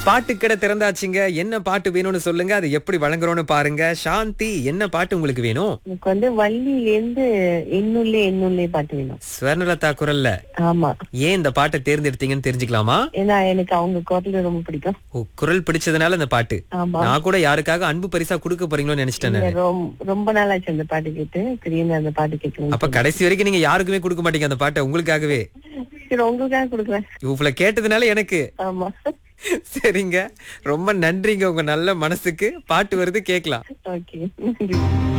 பாட்டு கடை திறந்தாச்சுங்க என்ன பாட்டு வேணும்னு சொல்லுங்க அது எப்படி வழங்குறோம்னு பாருங்க சாந்தி என்ன பாட்டு உங்களுக்கு வேணும் எனக்கு வந்து வள்ளியில இருந்து என்னுள்ளே என்னுள்ளே பாட்டு வேணும் ஸ்வர்ணலதா குரல்ல ஆமா ஏன் இந்த பாட்டை தேர்ந்தெடுத்தீங்கன்னு தெரிஞ்சுக்கலாமா ஏன்னா எனக்கு அவங்க குரல் ரொம்ப பிடிக்கும் ஓ, குரல் பிடிச்சதுனால இந்த பாட்டு ஆமா நான் கூட யாருக்காக அன்பு பரிசா கொடுக்க போறீங்களோன்னு நினைச்சிட்டேன் இல்ல, நானு. ரொம்ப ரொம்ப நாளாச்சு அந்த பாட்டு கேட்டு திடீர்னு அந்த பாட்டு கேட்கணும் அப்ப கடைசி வரைக்கும் நீங்க யாருக்குமே கொடுக்க மாட்டீங்க அந்த பாட்டை உங்களுக்காகவே சரி உங்களுக்காக கொடுக்குறேன் இவ்வளவு கேட்டதுனால எனக்கு ஆமா சரிங்க ரொம்ப நன்றிங்க உங்க நல்ல மனசுக்கு பாட்டு வருது கேக்கலாம் ஓகே